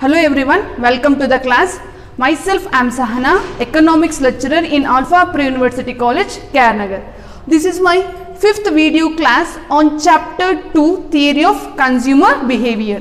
Hello everyone, welcome to the class. Myself, I am Sahana, economics lecturer in Alpha Pre-University College, Karnagar. This is my fifth video class on chapter 2, Theory of Consumer Behavior.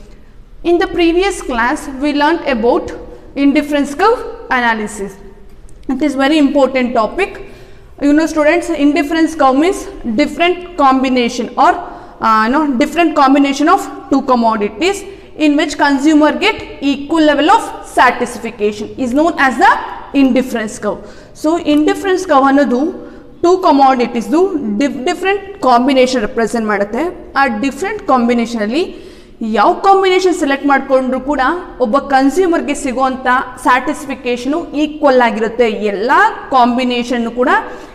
In the previous class, we learnt about indifference curve analysis. It is very important topic. You know students, indifference curve means different combination or uh, no, different combination of two commodities in which consumer get equal level of satisfaction is known as the indifference curve. So indifference curve ಅನ್ನೋದು two ಕಮಾಡಿಟೀಸ್ದು dif different combination represent ಮಾಡುತ್ತೆ ಆ different ಕಾಂಬಿನೇಷನಲ್ಲಿ ಯಾವ combination select ಮಾಡಿಕೊಂಡ್ರು ಕೂಡ ಒಬ್ಬ ಕನ್ಸ್ಯೂಮರ್ಗೆ ಸಿಗುವಂಥ ಸ್ಯಾಟಿಸ್ಫಿಕೇಷನು equal ಆಗಿರುತ್ತೆ ಎಲ್ಲ ಕಾಂಬಿನೇಷನ್ ಕೂಡ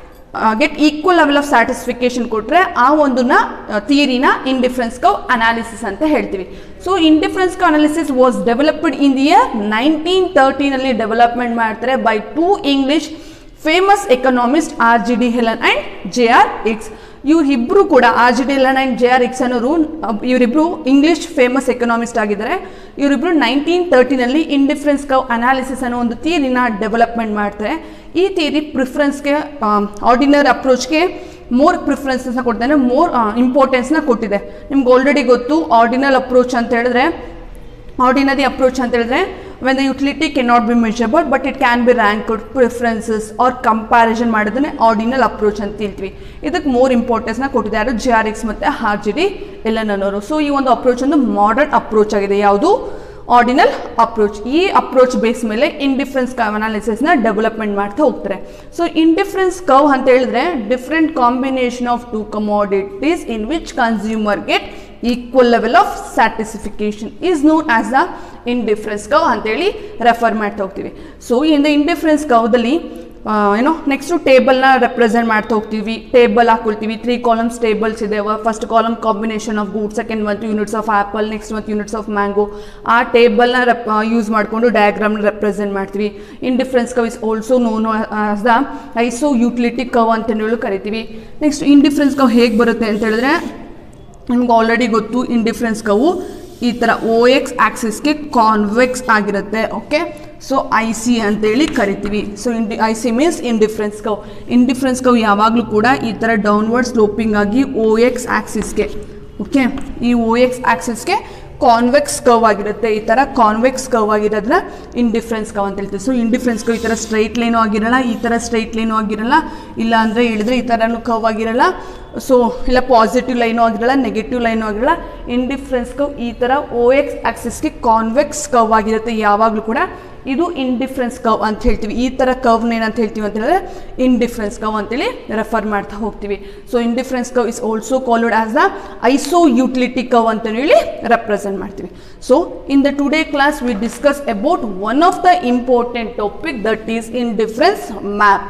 get equal level of satisfaction ಕೊಟ್ಟರೆ ಆ ಒಂದನ್ನ ಥಿಯರಿನ ಇಂಡಿಫರೆನ್ಸ್ ಕವ್ ಅನಾಲಿಸಿಸ್ ಅಂತ ಹೇಳ್ತೀವಿ so indifference curve analysis was developed in the year nineteen ತರ್ಟೀನಲ್ಲಿ ಡೆವಲಪ್ಮೆಂಟ್ ಮಾಡ್ತಾರೆ by two English famous economist R G D Allen and J R Hicks ಇವರಿಬ್ಬರು ಕೂಡ R G D Allen and J R Hicks ಅನ್ನೋರು ಇವರಿಬ್ಬರು English famous economist ಆಗಿದ್ದಾರೆ ಇವರಿಬ್ಬರು nineteen ತರ್ಟಿನಲ್ಲಿ indifference curve analysis ಅನ್ನೋ ಒಂದು ಥಿಯರಿನ ಡೆವಲಪ್ಮೆಂಟ್ ಮಾಡ್ತಾರೆ ಈ ಥಿಯರಿ ಪ್ರಿಫರೆನ್ಸ್ಗೆ ಆರ್ಡಿನರ್ ಅಪ್ರೋಚ್ಗೆ ಮೋರ್ ಪ್ರಿಫರೆನ್ಸಸ್ನ ಕೊಡ್ತಾನೆ ಮೋರ್ ಇಂಪಾರ್ಟೆನ್ಸ್ನ ಕೊಟ್ಟಿದೆ ನಿಮ್ಗೆ ಆಲ್ರೆಡಿ ಗೊತ್ತು ಆರ್ಡಿನಲ್ ಅಪ್ರೋಚ್ ಅಂತ ಹೇಳಿದ್ರೆ ಆರ್ಡಿನರಿ ಅಪ್ರೋಚ್ ಅಂತ ಹೇಳಿದ್ರೆ when the utility can not be measurable but it can be ranked preferences or comparison ಮಾಡೋದನ್ನೇ ಆರ್ಡಿನಲ್ ಅಪ್ರೋಚ್ ಅಂತ ಹೇಳ್ತೀವಿ ಇದಕ್ಕೆ ಮೋರ್ ಇಂಪಾರ್ಟೆನ್ಸ್ನ ಕೊಟ್ಟಿದೆ ಯಾರು ಜಿ ಆರ್ ಎಕ್ಸ್ ಮತ್ತು ಹಾರ್ ಜಿ ಡಿ ಎಲನ್ ಅನ್ನೋರು ಸೊ ಈ ಒಂದು ಅಪ್ರೋಚ್ ಒಂದು ಮಾಡರ್ನ್ ಅಪ್ರೋಚ್ ಆಗಿದೆ ಯಾವುದು ಆರ್ಡಿನಲ್ ಅಪ್ರೋಚ್ ಈ ಅಪ್ರೋಚ್ ಬೇಸ್ ಮೇಲೆ ಇಂಡಿಫರೆನ್ಸ್ ಕವ್ ಅನಾಲಿಸಿಸ್ನ ಡೆವಲಪ್ಮೆಂಟ್ ಮಾಡ್ತಾ ಹೋಗ್ತಾರೆ ಸೊ ಇಂಡಿಫರೆನ್ಸ್ ಕವ್ ಅಂತ ಹೇಳಿದ್ರೆ different combination of two commodities in which consumer get equal level of satisfaction is known as the indifference curve ಅಂತೇಳಿ ರೆಫರ್ ಮಾಡ್ತಾ ಹೋಗ್ತೀವಿ ಸೊ ಇನ್ ದ ಇಂಡಿಫರೆನ್ಸ್ ಕವ್ದಲ್ಲಿ ಏನೋ ನೆಕ್ಸ್ಟು ಟೇಬಲ್ನ ರೆಪ್ರೆಸೆಂಟ್ ಮಾಡ್ತಾ ಹೋಗ್ತೀವಿ ಟೇಬಲ್ ಹಾಕೊಳ್ತೀವಿ ತ್ರೀ ಕಾಲಮ್ಸ್ ಟೇಬಲ್ಸ್ ಇದೆ first column combination of good second month units of apple next month units of mango ಆ ಟೇಬಲ್ನ ರೆಪ್ ಯೂಸ್ ಮಾಡಿಕೊಂಡು ಡಯಾಗ್ರಾಮ್ನ ರೆಪ್ರೆಸೆಂಟ್ ಮಾಡ್ತೀವಿ indifference curve is also known as the iso utility curve ಅಂತ ಹೇಳಿ ಕರಿತೀವಿ ನೆಕ್ಸ್ಟ್ ಇಂಡಿಫರೆನ್ಸ್ ಕವ್ ಹೇಗೆ ಬರುತ್ತೆ ಅಂತ ಹೇಳಿದ್ರೆ ನಿಮ್ಗೆ ಆಲ್ರೆಡಿ ಗೊತ್ತು ಇಂಡಿಫರೆನ್ಸ್ ಕವು ಈ ಥರ ಓ ಎಕ್ಸ್ ಆಕ್ಸಿಸ್ಗೆ ಕಾನ್ವೆಕ್ಸ್ ಆಗಿರುತ್ತೆ ಓಕೆ ಸೊ ಐ ಸಿ ಅಂತೇಳಿ ಕರಿತೀವಿ ಸೊ ಇಂಡಿ I C means indifference curve indifference curve ಯಾವಾಗಲೂ ಕೂಡ ಈ ಥರ ಡೌನ್ವರ್ಡ್ ಸ್ಲೋಪಿಂಗ್ ಆಗಿ ಓ ಎಕ್ಸ್ ಆಕ್ಸಿಸ್ಗೆ ಓಕೆ ಈ ಓ ಎಕ್ಸ್ ಆಕ್ಸಿಸ್ಗೆ ಕಾನ್ವೆಕ್ಸ್ ಕವ್ ಆಗಿರುತ್ತೆ ಈ ಥರ ಕಾನ್ವೆಕ್ಸ್ ಕವ್ ಆಗಿರೋದ್ರ ಇಂಡಿಫರೆನ್ಸ್ ಕವ್ ಅಂತ ಹೇಳ್ತೀವಿ ಸೊ ಇಂಡಿಫರೆನ್ಸ್ ಕವ್ ಈ ಥರ ಸ್ಟ್ರೈಟ್ ಲೈನು ಆಗಿರಲ್ಲ ಈ ಥರ ಸ್ಟ್ರೈಟ್ ಲೈನು ಆಗಿರಲ್ಲ ಇಲ್ಲ ಅಂದರೆ ಹೇಳಿದ್ರೆ ಈ ಥರನೂ ಕವ್ ಆಗಿರಲ್ಲ ಸೊ ಇಲ್ಲ ಪಾಸಿಟಿವ್ ಲೈನು ಆಗಿರಲ್ಲ ನೆಗೆಟಿವ್ ಲೈನು ಆಗಿರಲ್ಲ ಇಂಡಿಫರೆನ್ಸ್ ಕವ್ ಈ ಥರ ಓ ಎಕ್ಸ್ ಆಕ್ಸಿಸ್ಗೆ ಕಾನ್ವೆಕ್ಸ್ ಕವ್ ಆಗಿರುತ್ತೆ ಯಾವಾಗಲೂ ಕೂಡ ಇದು ಇಂಡಿಫರೆನ್ಸ್ ಕವ್ ಅಂತ ಹೇಳ್ತೀವಿ ಈ ಥರ ಕವ್ನ ಏನಂತ ಹೇಳ್ತೀವಿ ಅಂತ ಹೇಳಿದ್ರೆ ಇಂಡಿಫರೆನ್ಸ್ ಕವ್ ಅಂತೇಳಿ ರೆಫರ್ ಮಾಡ್ತಾ ಹೋಗ್ತೀವಿ so indifference curve is also called as the iso utility curve ಅಂತ ಹೇಳಿ ರೆಪ್ರೆಸೆಂಟ್ ಮಾಡ್ತೀವಿ so in the today class we discuss about one of the important topic that is indifference map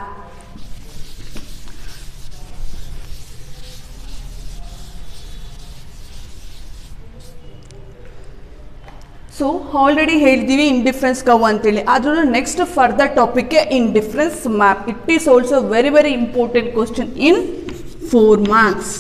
so already ಹೇಳಿದ್ದೀವಿ indifference curve ಅಂತೇಳಿ ಅದರಲ್ಲೂ next further ಟಾಪಿಕ್ಗೆ indifference map it is also very very important question in four marks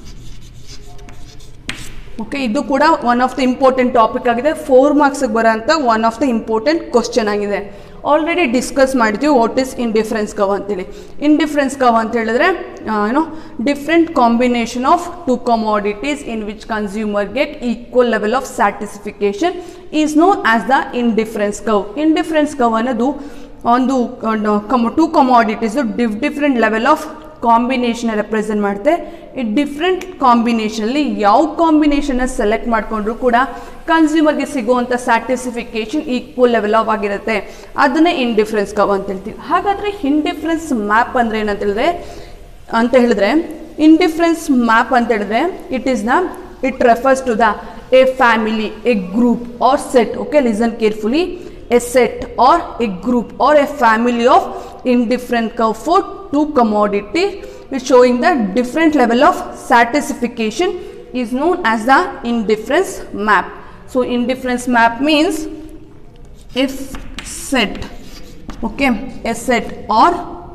okay ಇದು ಕೂಡ one of the important topic ಆಗಿದೆ four ಮಾರ್ಕ್ಸ್ಗೆ ಬರೋಂಥ one of the important question ಆಗಿದೆ ಆಲ್ರೆಡಿ ಡಿಸ್ಕಸ್ ಮಾಡಿದ್ವಿ ವಾಟ್ ಈಸ್ ಇಂಡಿಫರೆನ್ಸ್ ಕವ್ ಅಂತೇಳಿ indifference curve ಅಂತ ಹೇಳಿದ್ರೆ ಏನೋ different combination of two commodities in which consumer get equal level of satisfaction is known as the indifference curve indifference curve ಅನ್ನೋದು ಒಂದು two commodities ಡಿಫ್ different level of combination represent ಮಾಡುತ್ತೆ ಈ different ಕಾಂಬಿನೇಷನಲ್ಲಿ ಯಾವ ಕಾಂಬಿನೇಷನ್ನ select ಮಾಡಿಕೊಂಡ್ರು ಕೂಡ ಕನ್ಸ್ಯೂಮರ್ಗೆ ಸಿಗುವಂಥ ಸ್ಯಾಟಿಸ್ಫಿಕೇಶನ್ ಈಕ್ವಲ್ ಲೆವೆಲ್ ಆಫ್ ಆಗಿರುತ್ತೆ ಅದನ್ನೇ ಇಂಡಿಫರೆನ್ಸ್ ಕವ್ ಅಂತ ಹೇಳ್ತೀವಿ ಹಾಗಾದರೆ ಇಂಡಿಫರೆನ್ಸ್ ಮ್ಯಾಪ್ ಅಂದರೆ ಏನಂತ ಹೇಳಿದ್ರೆ ಅಂತ ಹೇಳಿದ್ರೆ ಇಂಡಿಫರೆನ್ಸ್ ಮ್ಯಾಪ್ ಅಂತ ಹೇಳಿದ್ರೆ it is the it refers to the a family a group or set okay listen carefully a set or a group or a family of indifferent curve for two commodity which showing the different level of satisfaction is known as the indifference map. So indifference map means if set okay a set or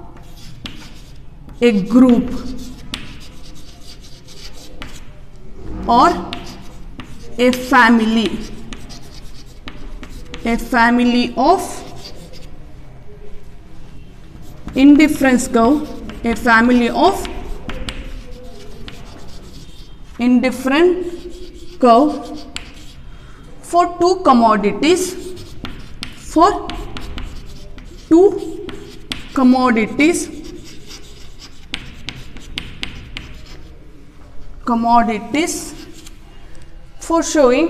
a group or a family a family of indifference curve a family of indifferent curve for two commodities for two commodities commodities for showing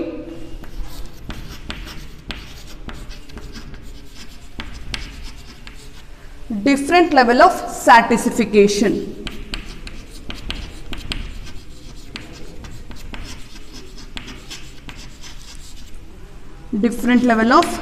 different level of satisfaction different level of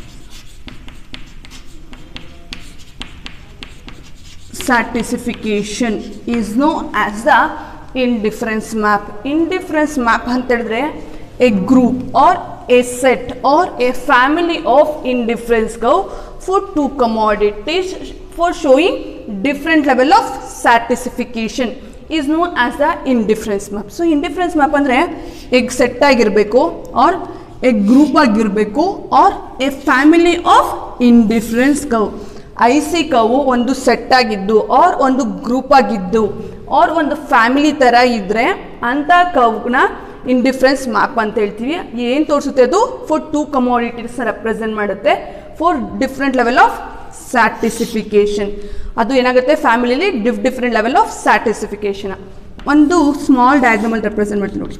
satisfaction is known as the indifference map indifference map ಅಂತ ಹೇಳಿದ್ರೆ a group or a set or a family of indifference curve for two commodities for showing different level of satisfaction is known as the indifference map so indifference map ಅಂದ್ರೆ a set ಆಗಿರಬೇಕು or a group ಆಗಿರಬೇಕು or a family of indifference curve I C curve ಒಂದು set ಆಗಿದ್ದು R ಒಂದು group ಆಗಿದ್ದು R ಒಂದು family ಥರ ಇದ್ದರೆ ಅಂಥ ಕವ್ನ ಇಂಡಿಫರೆನ್ಸ್ ಮ್ಯಾಪ್ ಅಂತ ಹೇಳ್ತೀವಿ ಏನು ತೋರಿಸುತ್ತೆ ಅದು ಫಾರ್ ಟೂ ಕಮೋಡಿಟೀಸ್ ರೆಪ್ರೆಸೆಂಟ್ ಮಾಡುತ್ತೆ for different level of satisfaction ಅದು ಏನಾಗುತ್ತೆ ಫ್ಯಾಮಿಲಿಲಿ ಡಿಫ್ ಡಿಫ್ರೆಂಟ್ ಲೆವೆಲ್ ಆಫ್ ಸ್ಯಾಟಿಸಿಫಿಕೇಶನ್ ಒಂದು ಸ್ಮಾಲ್ ಡಯಾಗ್ರಾಮಲ್ಲಿ ರೆಪ್ರೆಸೆಂಟ್ ಮಾಡ್ತೀನಿ ನೋಡಿ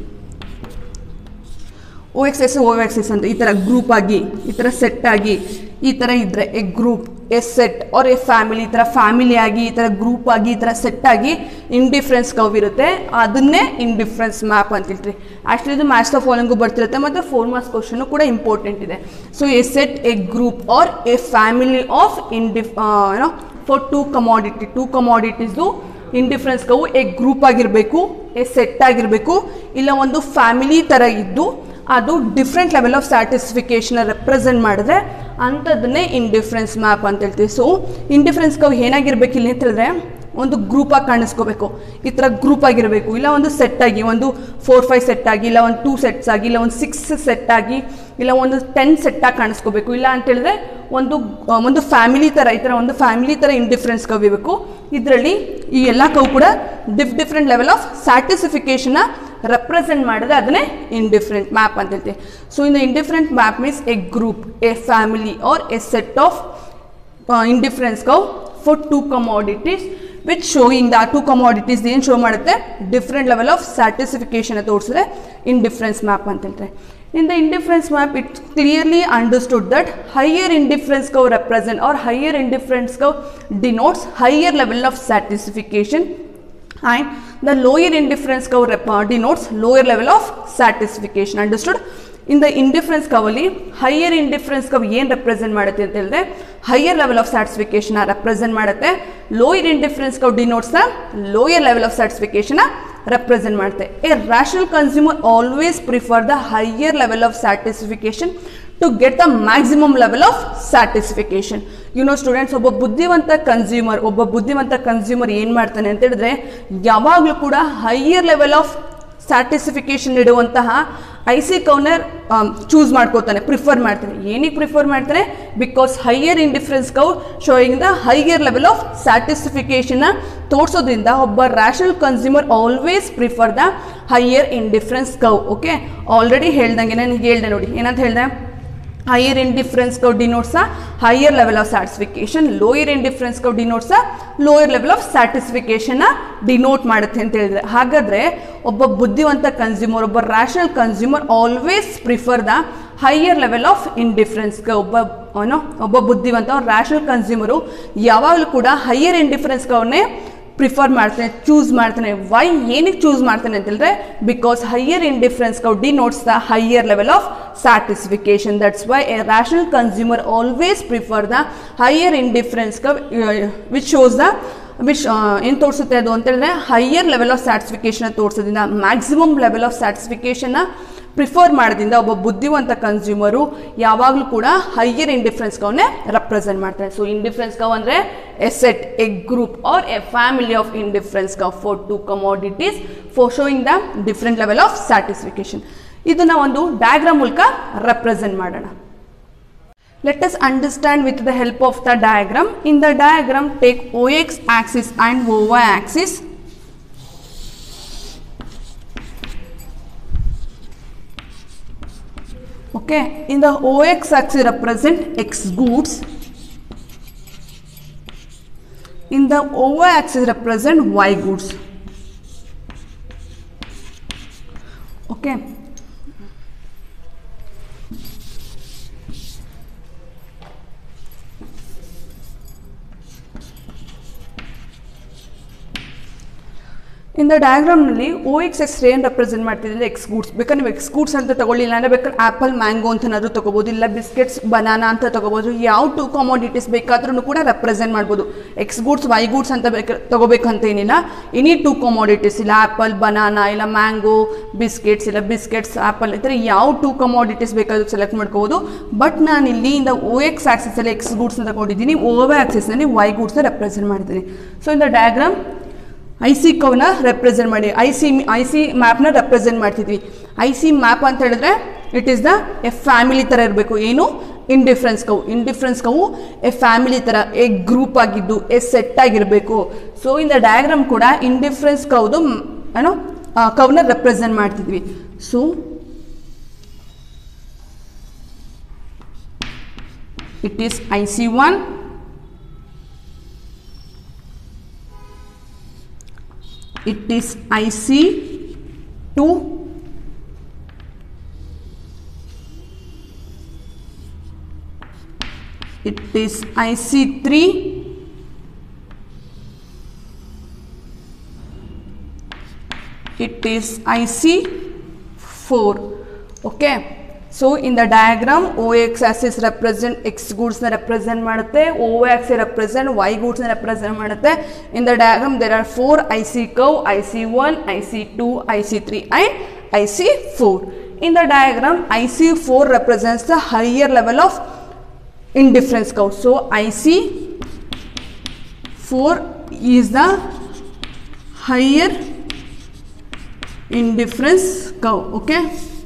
O X S O X S ಅಂತ ಈ ಥರ ಗ್ರೂಪ್ ಆಗಿ ಈ ಥರ ಸೆಟ್ ಆಗಿ ಈ ಥರ ಇದ್ದರೆ a group a set or a family ಈ ಥರ ಫ್ಯಾಮಿಲಿ ಆಗಿ ಈ ಥರ ಗ್ರೂಪ್ ಆಗಿ ಈ ಥರ ಸೆಟ್ ಆಗಿ ಇಂಡಿಫ್ರೆನ್ಸ್ ಕವ್ ಇರುತ್ತೆ ಅದನ್ನೇ ಇಂಡಿಫ್ರೆನ್ಸ್ ಮ್ಯಾಪ್ ಅಂತ ಹೇಳ್ತೀವಿ ಆ್ಯಕ್ಚುಲಿ ಇದು ಮ್ಯಾಥ್ಸ್ ಆಫ್ ಫಾಲೋಂಗು ಬರ್ತಿರುತ್ತೆ ಮತ್ತು ಫೋರ್ ಮಾರ್ಕ್ಸ್ ಕ್ವಶನು ಕೂಡ ಇಂಪಾರ್ಟೆಂಟ್ ಇದೆ so a set a group or a family of ಇಂಡಿಫ್ ಏನೋ ಫಾರ್ ಟೂ ಕಮಾಡಿಟಿ ಟೂ ಕಮಾಡಿಟೀಸ್ದು ಇಂಡಿಫ್ರೆನ್ಸ್ ಕವು ಎ ಗ್ರೂಪ್ ಆಗಿರಬೇಕು ಎ ಸೆಟ್ ಆಗಿರಬೇಕು ಇಲ್ಲ ಒಂದು ಫ್ಯಾಮಿಲಿ ಥರ ಇದ್ದು ಅದು different level of satisfaction represent ಮಾಡಿದ್ರೆ ಅಂಥದ್ದನ್ನೇ ಇಂಡಿಫ್ರೆನ್ಸ್ ಮ್ಯಾಪ್ ಅಂತ ಹೇಳ್ತೀವಿ ಸೊ ಇಂಡಿಫ್ರೆನ್ಸ್ ಕವ್ ಏನಾಗಿರ್ಬೇಕು ಇಲ್ಲಿ ಅಂತ ಹೇಳಿದ್ರೆ ಒಂದು ಗ್ರೂಪಾಗಿ ಕಾಣಿಸ್ಕೋಬೇಕು ಈ ಥರ ಗ್ರೂಪ್ ಆಗಿರಬೇಕು ಇಲ್ಲ ಒಂದು ಸೆಟ್ ಆಗಿ ಒಂದು ಫೋರ್ ಫೈವ್ ಸೆಟ್ ಆಗಿ ಇಲ್ಲ ಒಂದು ಟೂ ಸೆಟ್ಸ್ ಆಗಿ ಇಲ್ಲ ಒಂದು ಸಿಕ್ಸ್ ಸೆಟ್ ಆಗಿ ಇಲ್ಲ ಒಂದು ಟೆನ್ ಸೆಟ್ಟಾಗಿ ಕಾಣಿಸ್ಕೋಬೇಕು ಇಲ್ಲ ಅಂತ ಹೇಳಿದ್ರೆ ಒಂದು ಆ, ಒಂದು ಫ್ಯಾಮಿಲಿ ಥರ ಈ ಥರ ಒಂದು ಫ್ಯಾಮಿಲಿ ಥರ ಇಂಡಿಫ್ರೆನ್ಸ್ ಕವಿಬೇಕು ಇದರಲ್ಲಿ ಈ ಎಲ್ಲ ಕವು ಕೂಡ ಡಿಫ್ ಡಿಫ್ರೆಂಟ್ ಲೆವೆಲ್ ಆಫ್ ಸ್ಯಾಟಿಸಿಫಿಕೇಶನ್ನ ರೆಪ್ರೆಸೆಂಟ್ ಮಾಡಿದ್ರೆ ಅದನ್ನೇ ಇಂಡಿಫ್ರೆಂಟ್ ಮ್ಯಾಪ್ ಅಂತ ಹೇಳ್ತೀವಿ so in indifferent map means a group a family or a set of indifference curve for two commodities which showing the two commodities ಏನು ಶೋ ಮಾಡುತ್ತೆ different level of satisfaction ತೋರಿಸಿದ್ರೆ indifference map ಅಂತ ಹೇಳ್ತಾರೆ in the indifference map it clearly understood that higher indifference curve represent or higher indifference curve denotes higher level of satisfaction and the lower indifference curve rep- uh, denotes lower level of satisfaction understood in the indifference curve ಅಲ್ಲಿ higher indifference curve ಏನು represent ಮಾಡುತ್ತೆ ಅಂತ ಹೇಳಿದ್ರೆ higher level of satisfaction represent ಮಾಡುತ್ತೆ lower indifference curve denotes the lower level of satisfaction represent ಮಾಡುತ್ತೆ a rational consumer always prefer the higher level of satisfaction to get the maximum level of satisfaction you know students ಒಬ್ಬ ಬುದ್ಧಿವಂತ consumer ಒಬ್ಬ ಬುದ್ಧಿವಂತ consumer ಏನು ಮಾಡ್ತಾನೆ ಅಂತ ಹೇಳಿದ್ರೆ ಯಾವಾಗಲೂ ಕೂಡ ಹೈಯರ್ ಲೆವೆಲ್ ಆಫ್ ಸ್ಯಾಟಿಸ್ಫಿಕೇಶನ್ ನೀಡುವಂತಹ ಐ ಸಿ ಕೌನರ್ ಚೂಸ್ ಮಾಡ್ಕೋತಾನೆ ಪ್ರಿಫರ್ ಮಾಡ್ತಾನೆ ಏನಕ್ಕೆ ಪ್ರಿಫರ್ ಮಾಡ್ತಾನೆ because higher indifference curve showing the higher level of ಸ್ಯಾಟಿಸ್ಫಿಕೇಶನ್ನ ತೋರಿಸೋದ್ರಿಂದ ಒಬ್ಬ rational consumer always prefer the higher indifference curve okay already ಹೇಳ್ದಂಗೆ ನಾನು ಹೇಳ್ದೆ ನೋಡಿ ಏನಂತ ಹೇಳ್ದೆ higher indifference curve denotes a higher level of satisfaction lower indifference curve denotes a lower level of satisfaction ನ ಡಿನೋಟ್ ಮಾಡುತ್ತೆ ಅಂತ ಹೇಳಿದ್ರೆ ಹಾಗಾದ್ರೆ ಒಬ್ಬ ಬುದ್ಧಿವಂತ ಕನ್ಸ್ಯೂಮರ್ ಒಬ್ಬ rational consumer always prefer the higher level of ಇಂಡಿಫರೆನ್ಸ್ಗೆ ಒಬ್ಬ ಏನೋ ಒಬ್ಬ ಬುದ್ಧಿವಂತ ರ್ಯಾಷನಲ್ ಕನ್ಸ್ಯೂಮರು ಯಾವಾಗಲೂ ಕೂಡ ಹೈಯರ್ ಇಂಡಿಫರೆನ್ಸ್ಗೆ ಪ್ರಿಫರ್ ಮಾಡ್ತಾನೆ ಚೂಸ್ ಮಾಡ್ತಾನೆ ವೈ ಏನಕ್ಕೆ ಚೂಸ್ ಮಾಡ್ತಾನೆ ಅಂತ ಹೇಳಿದ್ರೆ because higher indifference curve denotes the higher level of satisfaction that's why a rational consumer always prefer the higher indifference curve which shows the which ಏನು ತೋರಿಸುತ್ತೆ ಅದು ಅಂತ ಹೇಳಿದ್ರೆ ಹೈಯರ್ ಲೆವೆಲ್ ಆಫ್ ಸ್ಯಾಟಿಸ್ಫಿಕೇಶನ್ ತೋರಿಸೋದ್ರಿಂದ ಮ್ಯಾಕ್ಸಿಮಮ್ ಲೆವೆಲ್ ಆಫ್ ಸ್ಯಾಟಿಸ್ಫಿಕೇಶನ್ನ prefer ಮಾಡೋದ್ರಿಂದ ಒಬ್ಬ ಬುದ್ಧಿವಂತ ಕನ್ಸ್ಯೂಮರು ಯಾವಾಗಲೂ ಕೂಡ ಹೈಯರ್ ಇಂಡಿಫರೆನ್ಸ್ ಕವನ್ನೇ ರೆಪ್ರೆಸೆಂಟ್ ಮಾಡ್ತಾರೆ ಸೊ ಇಂಡಿಫರೆನ್ಸ್ ಕವ್ ಅಂದರೆ a set a group or a family of indifference curve for two commodities for showing the different level of satisfaction ಇದನ್ನ ಒಂದು ಡಯಾಗ್ರಾಮ್ ಮೂಲಕ ರೆಪ್ರೆಸೆಂಟ್ ಮಾಡೋಣ Let us understand with the help of the diagram. In the diagram, take OX axis and OY axis. Okay, in the OX axis represent X goods. In the OY axis represent Y goods. Okay. In the ಡಯಾಗ್ರಾಮ್ನಲ್ಲಿ O X X ಏನು represent ಮಾಡ್ತಿದ್ರೆ X goods ಬೇಕಾದ್ರೆ ನೀವು X goods ಅಂತ ತಗೊಳ್ಳಿಲ್ಲ ಅಂದರೆ ಬೇಕಾದ್ರೆ apple mango ಅಂತನಾದ್ರೂ ತಗೋಬೋದು ಇಲ್ಲ ಬಿಸ್ಕೆಟ್ಸ್ ಬನಾನಾ ಅಂತ ತಗೋಬೋದು ಯಾವ ಟು ಕಾಮೋಡಿಟೀಸ್ ಬೇಕಾದ್ರೂ ಕೂಡ ರೆಪ್ರೆಸೆಂಟ್ ಮಾಡ್ಬೋದು ಎಕ್ಸ್ ಗೂಡ್ಸ್ ವೈ ಗೂಡ್ಸ್ ಅಂತ ಬೇಕು ತಗೋಬೇಕಂತ ಏನಿಲ್ಲ ಎನಿ ಟು ಕಾಮೋಡಿಟೀಸ್ ಇಲ್ಲ ಆ್ಯಪಲ್ ಬನಾನಾ ಇಲ್ಲ ಮ್ಯಾಂಗೋ ಬಿಸ್ಕೆಟ್ಸ್ ಇಲ್ಲ ಬಿಸ್ಕೆಟ್ಸ್ ಆ್ಯಪಲ್ ಈ ಥರ ಯಾವ ಟು ಕಮೋಡಿಟೀಸ್ ಬೇಕಾದ್ರೂ ಸೆಲೆಕ್ಟ್ ಮಾಡ್ಕೋಬೋದು ಬಟ್ ನಾನು ಇಲ್ಲಿ ಇಂದ ಓ ಎಕ್ಸ್ ಆಕ್ಸಿಸಲ್ಲಿ ಎಕ್ಸ್ ಗೂಡ್ಸ್ನ ತಗೊಂಡಿದ್ದೀನಿ ಓ ವೈ ಆಕ್ಸಿಸ್ನಲ್ಲಿ ವೈ ಗೂಡ್ಸ್ನ ರೆಪ್ರೆಸೆಂಟ್ ಮಾಡಿದ್ದೀನಿ so in the diagram I C ಕವ್ನ ರೆಪ್ರೆಸೆಂಟ್ ಮಾಡಿ ಐ ಸಿ ಐ ಸಿ ಮ್ಯಾಪ್ನ ರೆಪ್ರೆಸೆಂಟ್ ಮಾಡ್ತಿದ್ವಿ ಐ ಸಿ ಮ್ಯಾಪ್ ಅಂತ ಹೇಳಿದ್ರೆ it is the a family ಥರ ಇರಬೇಕು ಏನು indifference curve indifference curve a family ಥರ ಎ ಗ್ರೂಪ್ ಆಗಿದ್ದು ಎ ಸೆಟ್ ಆಗಿರಬೇಕು ಸೊ ಇನ್ ದ ಡಯಾಗ್ರಾಮ್ ಕೂಡ ಇಂಡಿಫ್ರೆನ್ಸ್ ಕವ್ದು ಏನೋ ಕವ್ನ ರೆಪ್ರೆಸೆಂಟ್ ಮಾಡ್ತಿದ್ವಿ so it is I C one it is IC 2 it is IC 3 it is IC 4 okay so in the diagram O X axis represent X ಗೂಡ್ಸ್ನ represent ಮಾಡುತ್ತೆ O axis represent Y ಗೂಡ್ಸ್ನ represent ಮಾಡುತ್ತೆ in the diagram there are four I C curve I C one I C two I C three and I C four in the diagram I C four represents the higher level of indifference curve. So IC 4 is the higher indifference curve. Okay.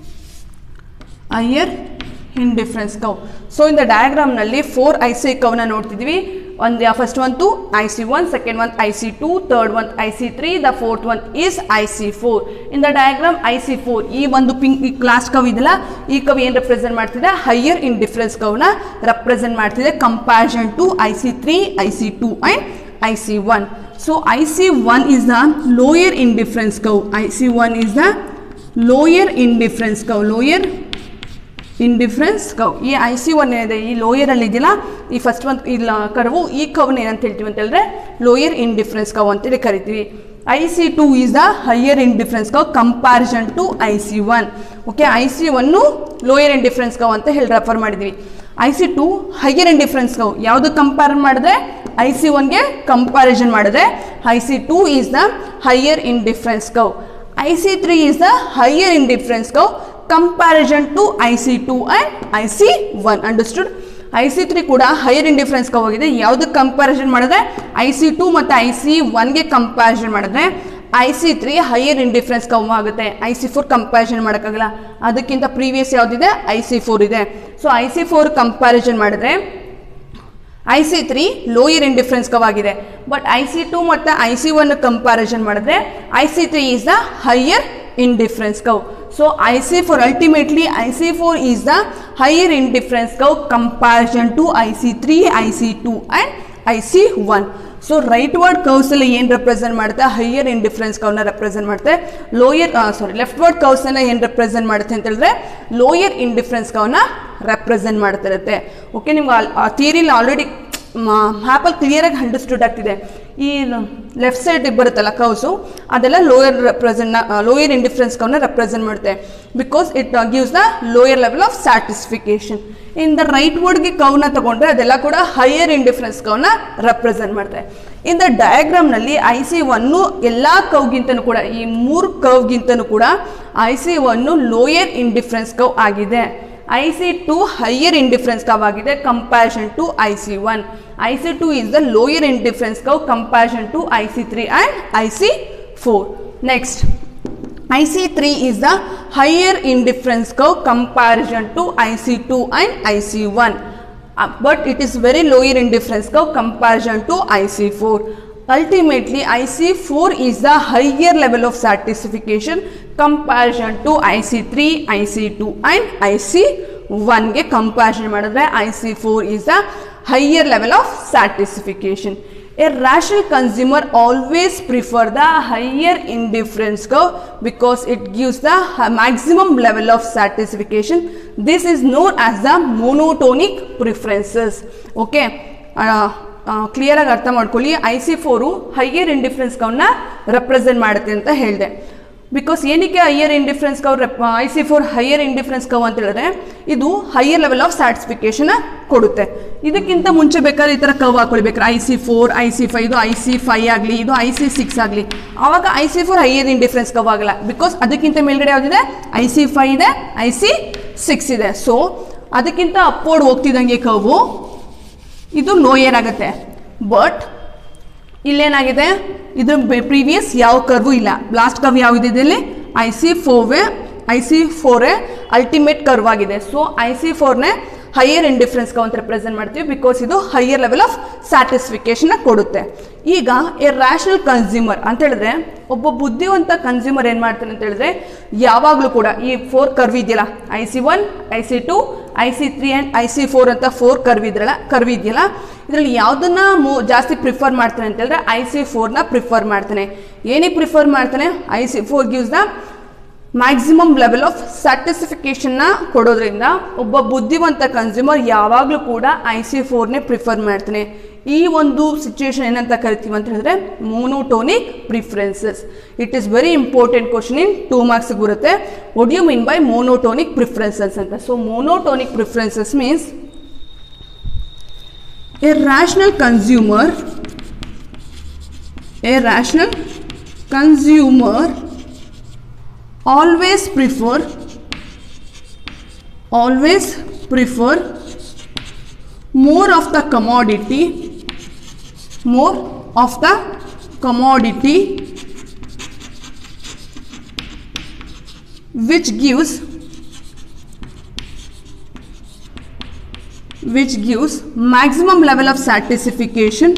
Higher indifference curve so in the ಡಯಾಗ್ರಾಮ್ನಲ್ಲಿ four I C ಕವ್ನ ನೋಡ್ತಿದ್ವಿ ಒಂದು first one to I C one second one I C two third one I C three the fourth one is I C four in the diagram I C four ಈ ಒಂದು pink ಈ class cow ಇದೆಯಲ್ಲ ಈ cow ಏನು represent ಮಾಡ್ತಿದೆ higher indifference ಕವ್ನ represent ಮಾಡ್ತಿದೆ comparison to I C three I C two and I C one so I C one is the lower indifference curve I C one is the lower indifference curve lower indifference curve ಈ I C one ಏನಿದೆ ಈ ಲೋಯರಲ್ಲಿ ಇದೆಯಲ್ಲ ಈ first ಒಂದು ಇಲ್ಲ ಕರ್ವು ಈ ಕವ್ನ ಏನಂತ ಹೇಳ್ತೀವಿ ಅಂತ ಹೇಳಿದ್ರೆ ಲೋಯರ್ ಇಂಡಿಫ್ರೆನ್ಸ್ ಕವ್ ಅಂತೇಳಿ ಕರಿತೀವಿ I C two is the higher indifference curve comparison to I C one okay I C one lower indifference curve ಅಂತ ಹೇಳಿ ರೆಫರ್ ಮಾಡಿದ್ವಿ I C two higher indifference curve ಯಾವುದು ಕಂಪೇರ್ ಮಾಡಿದ್ರೆ I C ಒನ್ಗೆ comparison ಮಾಡಿದ್ರೆ I C two is the higher indifference curve I C three is the higher indifference curve comparison to I C two and I C one understood I C three ಕೂಡ higher indifference curve ಆಗಿದೆ ಯಾವುದಕ್ಕೆ comparison ಮಾಡಿದ್ರೆ I C two ಮತ್ತು I C ಒನ್ಗೆ comparison ಮಾಡಿದ್ರೆ I C three higher indifference curve ಆಗುತ್ತೆ I C four comparison ಮಾಡೋಕ್ಕಾಗಲ್ಲ ಅದಕ್ಕಿಂತ ಪ್ರೀವಿಯಸ್ ಯಾವುದಿದೆ ಐ ಸಿ ಫೋರ್ ಇದೆ so I C four comparison ಮಾಡಿದ್ರೆ I C three lower indifference curve ಆಗಿದೆ ಬಟ್ ಐ ಸಿ ಟು ಮತ್ತು I C one comparison ಮಾಡಿದ್ರೆ I C three is the higher indifference curve so I C four ultimately I C four is the higher indifference curve comparison to I C three I C two and I C one so rightward ಕರ್ವ್ಸಲ್ಲಿ ಏನು represent ಮಾಡುತ್ತೆ higher indifference ಕವ್ನ represent ಮಾಡುತ್ತೆ lower sorry leftward ಕರ್ವ್ಸನ್ನ ಏನು represent ಮಾಡುತ್ತೆ ಅಂತ ಹೇಳಿದ್ರೆ ಲೋಯರ್ ಇನ್ ಡಿಫ್ರೆನ್ಸ್ ಕವ್ನ ರೆಪ್ರೆಸೆಂಟ್ ಮಾಡ್ತಿರುತ್ತೆ ಓಕೆ ನಿಮ್ಗೆ ಆ ಥಿಯರಿಲಿ ಆಲ್ರೆಡಿ ಮ್ಯಾಪಲ್ಲಿ ಕ್ಲಿಯರಾಗಿ ಅಂಡರ್ಸ್ಟುಡ್ ಆಗ್ತಿದೆ ಈ ಲೆಫ್ಟ್ ಸೈಡ್ ಬರುತ್ತಲ್ಲ ಕೌಸು ಅದೆಲ್ಲ ಲೋಯರ್ ರೆಪ್ರೆಸೆಂಟ್ ಲೋಯರ್ ಇಂಡಿಫ್ರೆನ್ಸ್ ಕವ್ನ ರೆಪ್ರೆಸೆಂಟ್ ಮಾಡುತ್ತೆ because it gives the lower level of satisfaction in the ರೈಟ್ ವರ್ಡ್ಗೆ ಕವ್ನ ತಗೊಂಡ್ರೆ ಅದೆಲ್ಲ ಕೂಡ ಹೈಯರ್ ಇಂಡಿಫ್ರೆನ್ಸ್ ಕವ್ನ ರೆಪ್ರೆಸೆಂಟ್ ಮಾಡುತ್ತೆ ಇನ್ ದ ಡಯಾಗ್ರಾಮ್ನಲ್ಲಿ ಐ ಸಿ ಒನ್ನು ಎಲ್ಲ ಕವ್ಗಿಂತನೂ ಕೂಡ ಈ ಮೂರು ಕವ್ಗಿಂತನೂ ಕೂಡ I C one lower indifference curve ಆಗಿದೆ I C two higher indifference curve ಆಗಿದೆ comparison to I C one I C two is the lower indifference curve comparison to I C three and I C four next I C three is the higher indifference curve comparison to I C two and I C one but it is very lower indifference curve comparison to I C four ultimately IC4 is the higher level of satisfaction comparison to IC3, IC2 and IC1 ಗೆ comparison ಮಾಡಿದ್ರೆ IC4 is the higher level of satisfaction. A rational consumer always prefer the higher indifference curve because it gives the ha- maximum level of satisfaction. This is known as the monotonic preferences. Okay. Uh, clear ಆಗಿ ಅರ್ಥ ಮಾಡ್ಕೊಳ್ಳಿ I C four higher indifference ಕವ್ನ represent ಮಾಡುತ್ತೆ ಅಂತ ಹೇಳಿದೆ because ಏನಕ್ಕೆ higher indifference curve ರೆಪ್ I C four higher indifference curve ಅಂತ ಹೇಳಿದ್ರೆ ಇದು ಹೈಯರ್ ಲೆವೆಲ್ ಆಫ್ ಸ್ಯಾಟಿಸ್ಫಿಕೇಶನ್ ಕೊಡುತ್ತೆ ಇದಕ್ಕಿಂತ ಮುಂಚೆ ಬೇಕಾದ್ರೆ ಈ ಥರ ಕವ್ ಹಾಕೊಳ್ಬೇಕಾದ್ರೆ I C four I C five ಇದು ಐ ಸಿ ಫೈ ಆಗಲಿ ಇದು ಐ ಸಿ ಸಿಕ್ಸ್ ಆಗಲಿ ಆವಾಗ I C four higher indifference curve ಆಗಲ್ಲ ಬಿಕಾಸ್ ಅದಕ್ಕಿಂತ ಮೇಲ್ಗಡೆ ಯಾವುದಿದೆ ಐ ಸಿ ಫೈ ಇದೆ ಐ ಸಿ ಸಿಕ್ಸ್ ಇದೆ ಸೊ ಅದಕ್ಕಿಂತ ಅಪ್ಪೋರ್ಡ್ ಹೋಗ್ತಿದ್ದಂಗೆ ಕವು ಇದು ಲೋಯರ್ ಆಗುತ್ತೆ ಬಟ್ ಇಲ್ಲೇನಾಗಿದೆ ಇದು ಪ್ರೀವಿಯಸ್ ಯಾವ ಕರ್ವು ಇಲ್ಲ ಲಾಸ್ಟ್ ಕರ್ವ್ ಯಾವ್ದಿದೆ ಇಲ್ಲಿ ಐ ಸಿ ಫೋರ್ವೇ ಐ ಸಿ ಫೋರೇ ಅಲ್ಟಿಮೇಟ್ ಕರ್ವ್ ಆಗಿದೆ ಸೊ ಐ ಸಿ ಫೋರ್ನೇ ಹೈಯರ್ ಇಂಡಿಫರೆನ್ಸ್ ಅಂತ ರೆಪ್ರೆಸೆಂಟ್ ಮಾಡ್ತೀವಿ ಬಿಕಾಸ್ ಇದು ಹೈಯರ್ ಲೆವೆಲ್ ಆಫ್ ಸ್ಯಾಟಿಸ್ಫಿಕೇಶನ್ ಕೊಡುತ್ತೆ ಈಗ ಎ ರ್ಯಾಷನಲ್ ಕನ್ಸ್ಯೂಮರ್ ಅಂತ ಹೇಳಿದ್ರೆ ಒಬ್ಬ ಬುದ್ಧಿವಂತ ಕನ್ಸ್ಯೂಮರ್ ಏನು ಮಾಡ್ತಾನೆ ಅಂತ ಹೇಳಿದ್ರೆ ಯಾವಾಗಲೂ ಕೂಡ ಈ ಫೋರ್ ಕರ್ವ್ ಇದೆಯಲ್ಲ I C one I C two I C three and I C four ಅಂತ ಫೋರ್ ಕರ್ವ್ ಇದ್ರಲ್ಲ ಕರ್ವ್ ಇದೆಯಲ್ಲ ಇದರಲ್ಲಿ ಯಾವುದನ್ನ ಮೂ ಜಾಸ್ತಿ ಪ್ರಿಫರ್ ಮಾಡ್ತಾನೆ ಅಂತ ಹೇಳಿದ್ರೆ ಐ ಸಿ ಫೋರ್ನ ಪ್ರಿಫರ್ ಮಾಡ್ತಾನೆ ಏನಕ್ಕೆ ಪ್ರಿಫರ್ ಮಾಡ್ತಾನೆ I C four gives the maximum level of ಸ್ಯಾಟಿಸ್ಫಿಕೇಶನ್ನ ಕೊಡೋದ್ರಿಂದ ಒಬ್ಬ ಬುದ್ಧಿವಂತ ಕನ್ಸ್ಯೂಮರ್ ಯಾವಾಗಲೂ ಕೂಡ ಐ ಸಿ ಫೋರ್ನೇ ಪ್ರಿಫರ್ ಮಾಡ್ತಾನೆ ಈ ಒಂದು ಸಿಚುವೇಶನ್ ಏನಂತ ಕರಿತೀವಿ ಅಂತ ಹೇಳಿದ್ರೆ monotonic preferences it is very important question in two marks ಬರುತ್ತೆ what you mean by monotonic preferences ಅಂತ so monotonic preferences means a rational consumer a rational consumer always prefer always prefer more of the commodity more of the commodity which gives which gives maximum level of satisfaction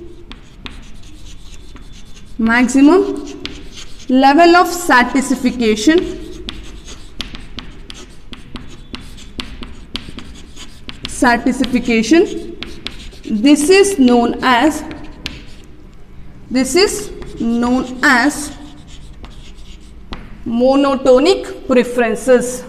maximum level of satisfaction satisfaction this is known as this is known as monotonic preferences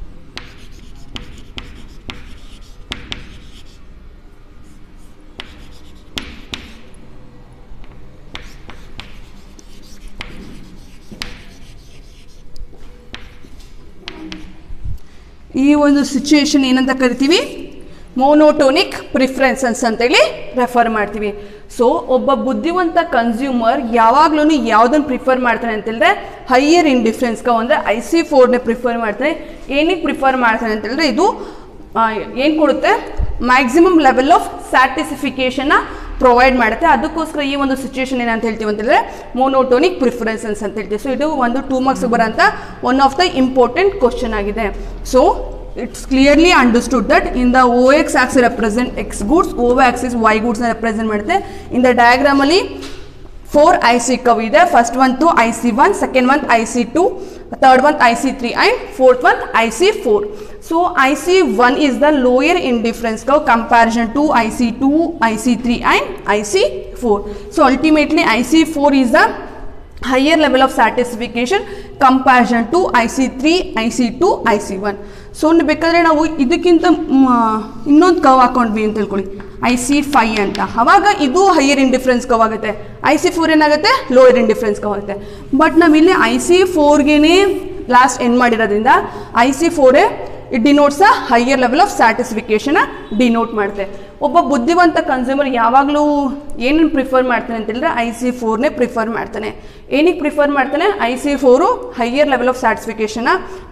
ಈ ಒಂದು situation ಏನಂತ ಕರಿತೀವಿ monotonic preferences ಅಂತೇಳಿ refer ಮಾಡ್ತೀವಿ so ಒಬ್ಬ ಬುದ್ಧಿವಂತ consumer ಯಾವಾಗ್ಲೂ ಯಾವುದನ್ನು ಪ್ರಿಫರ್ ಮಾಡ್ತಾನೆ ಅಂತ ಹೇಳಿದ್ರೆ ಹೈಯರ್ ಇನ್ ಡಿಫ್ರೆನ್ಸ್ಗೆ ಅಂದರೆ ಐ ಸಿ ಫೋರ್ನೇ ಪ್ರಿಫರ್ ಮಾಡ್ತಾನೆ ಏನಕ್ಕೆ ಪ್ರಿಫರ್ ಮಾಡ್ತಾನೆ ಅಂತ ಹೇಳಿದ್ರೆ ಇದು ಏನು ಕೊಡುತ್ತೆ ಮ್ಯಾಕ್ಸಿಮಮ್ ಲೆವೆಲ್ ಆಫ್ ಸ್ಯಾಟಿಸ್ಫಿಕೇಷನ್ನ ಪ್ರೊವೈಡ್ ಮಾಡುತ್ತೆ ಅದಕ್ಕೋಸ್ಕರ ಈ ಒಂದು ಸಿಚುವೇಶನ್ ಏನಂತ ಹೇಳ್ತೀವಿ ಅಂತ ಹೇಳಿದ್ರೆ ಮೋನೋಟೋನಿಕ್ ಪ್ರಿಫರೆನ್ಸಸ್ ಅಂತ ಹೇಳ್ತೀವಿ ಸೊ ಇದು ಒಂದು ಟೂ ಮಾರ್ಕ್ಸ್ ಬರೋಂಥ one of the important question ಆಗಿದೆ so it's clearly understood that in the O X axis represent X goods O axis Y ಗೂಡ್ಸ್ನ ರೆಪ್ರೆಸೆಂಟ್ ಮಾಡುತ್ತೆ ಇನ್ ದ ಡಯಾಗ್ರಾಮಲ್ಲಿ ಫೋರ್ ಐ ಸಿ ಕವ್ ಇದೆ first one to I C one second one I C two third one I C three and fourth one I C four so I C one is the lower indifference curve comparison to I C two I C three and I C four so ultimately I C four is the higher level of satisfaction comparison to I C three I C two I C one so ಬೇಕಾದರೆ ನಾವು ಇದಕ್ಕಿಂತ ಇನ್ನೊಂದು cow ಹಾಕೊಂಡ್ವಿ ಅಂತ ತಿಳ್ಕೊಳ್ಳಿ I C five ಅಂತ ಅವಾಗ ಇದು higher indifference curve ಆಗುತ್ತೆ ಐ ಸಿ ಫೋರ್ ಏನಾಗುತ್ತೆ ಲೋಯರ್ ಇಂಡಿಫರೆನ್ಸ್ ಕವ್ ಆಗುತ್ತೆ ಬಟ್ ನಾವಿಲ್ಲಿ ಐ ಸಿ ಫೋರ್ಗೇನೆ ಲಾಸ್ಟ್ ಎಂಡ್ ಮಾಡಿರೋದ್ರಿಂದ ಐ ಸಿ ಫೋರೇ it denotes a higher level of satisfaction denote ಮಾಡುತ್ತೆ ಒಬ್ಬ ಬುದ್ಧಿವಂತ ಕನ್ಸ್ಯೂಮರ್ ಯಾವಾಗಲೂ ಏನನ್ನು ಪ್ರಿಫರ್ ಮಾಡ್ತಾನೆ ಅಂತ ಹೇಳಿದ್ರೆ ಐ ಸಿ ಫೋರ್ನೇ ಪ್ರಿಫರ್ ಮಾಡ್ತಾನೆ ಏನಕ್ಕೆ ಪ್ರಿಫರ್ ಮಾಡ್ತಾನೆ I C four higher level of ಸ್ಯಾಟಿಸ್ಫಿಕೇಶನ್ನ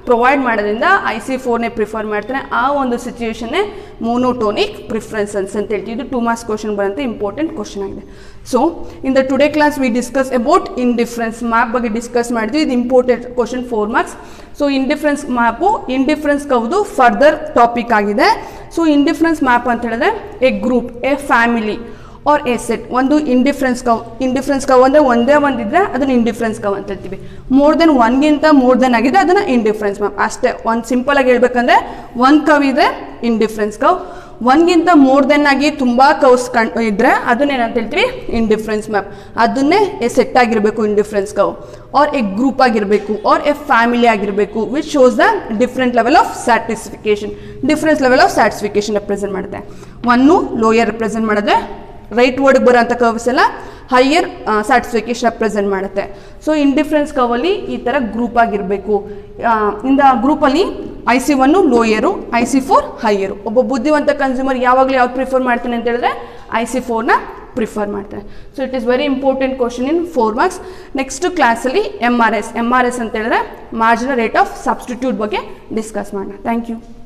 ಪ್ರೊವೈಡ್ ಮಾಡೋದ್ರಿಂದ ಐ ಸಿ ಫೋರ್ನೇ ಪ್ರಿಫರ್ ಮಾಡ್ತಾನೆ ಆ ಒಂದು ಸಿಚುವೇಶನ್ನೇ ಮೋನೋಟೋನಿಕ್ ಪ್ರಿಫರೆನ್ಸನ್ಸ್ ಅಂತ ಹೇಳ್ತೀವಿ ಇದು ಟೂ ಮಾರ್ಕ್ಸ್ ಕ್ವಶನ್ ಬರೋಂಥ ಇಂಪಾರ್ಟೆಂಟ್ ಕ್ವಶನ್ ಆಗಿದೆ so in the today class we discuss about indifference map ಬಗ್ಗೆ ಡಿಸ್ಕಸ್ ಮಾಡಿದ್ವಿ ಇದು important question four marks so indifference map indifference ಕವ್ದು ಫರ್ದರ್ ಟಾಪಿಕ್ ಆಗಿದೆ ಸೊ ಇಂಡಿಫ್ರೆನ್ಸ್ ಮ್ಯಾಪ್ ಅಂತ ಹೇಳಿದ್ರೆ a group a family or a set ಒಂದು indifference curve indifference curve ಅಂದರೆ ಒಂದೇ ಒಂದಿದ್ರೆ ಅದನ್ನು ಇಂಡಿಫ್ರೆನ್ಸ್ ಕವ್ ಅಂತ ಹೇಳ್ತೀವಿ ಮೋರ್ ದೆನ್ ಒನ್ಗಿಂತ ಮೋರ್ ದೆನ್ ಆಗಿದೆ ಅದನ್ನು ಇಂಡಿಫ್ರೆನ್ಸ್ ಮ್ಯಾಪ್ ಅಷ್ಟೇ ಒಂದು ಸಿಂಪಲ್ ಆಗಿ ಹೇಳ್ಬೇಕಂದ್ರೆ ಒಂದು ಕವ್ ಇದೆ ಇಂಡಿಫ್ರೆನ್ಸ್ ಕವ್ ಒನ್ಗಿಂತ ಮೋರ್ ದೆನ್ ಆಗಿ ತುಂಬ ಕವ್ಸ್ ಕಣ್ ಇದ್ದರೆ ಅದನ್ನೇನಂತ ಹೇಳ್ತೀವಿ ಇಂಡಿಫ್ರೆನ್ಸ್ ಮ್ಯಾಪ್ ಅದನ್ನೇ ಎ ಸೆಟ್ ಆಗಿರಬೇಕು indifference curve or a group ಆಗಿರಬೇಕು ಆರ್ ಎ ಫ್ಯಾಮಿಲಿ ಆಗಿರಬೇಕು which shows the different level of satisfaction difference level of satisfaction represent ಮಾಡುತ್ತೆ ಒನ್ನು ಲೋಯರ್ ರೆಪ್ರೆಸೆಂಟ್ ಮಾಡಿದ್ರೆ ರೈಟ್ ವರ್ಡ್ಗೆ ಬರೋಂಥ ಕರ್ವ್ಸ್ ಎಲ್ಲ ಹೈಯರ್ ಸ್ಯಾಟಿಸ್ಫಿಕೇಶನ್ ರೆಪ್ರೆಸೆಂಟ್ ಮಾಡುತ್ತೆ ಸೊ ಇಂಡಿಫ್ರೆನ್ಸ್ ಕವಲ್ಲಿ ಈ ಥರ ಗ್ರೂಪ್ ಆಗಿರಬೇಕು ಇಂದ ಗ್ರೂಪಲ್ಲಿ I C one ಲೋಯರು I C four higher ಒಬ್ಬ ಬುದ್ಧಿವಂತ ಕನ್ಸ್ಯೂಮರ್ ಯಾವಾಗಲೂ ಯಾವ್ದು ಪ್ರಿಫರ್ ಮಾಡ್ತಾನೆ ಅಂತ ಹೇಳಿದ್ರೆ ಐ ಸಿ ಫೋರ್ನ ಪ್ರಿಫರ್ ಮಾಡ್ತಾರೆ so it is very important question in four marks next ಕ್ಲಾಸಲ್ಲಿ M R S M R S ಅಂತ ಹೇಳಿದ್ರೆ ಮಾರ್ಜಿನಲ್ ರೇಟ್ ಆಫ್ ಸಬ್ಸ್ಟಿಟ್ಯೂಟ್ ಬಗ್ಗೆ ಡಿಸ್ಕಸ್ ಮಾಡೋಣ ಥ್ಯಾಂಕ್ ಯು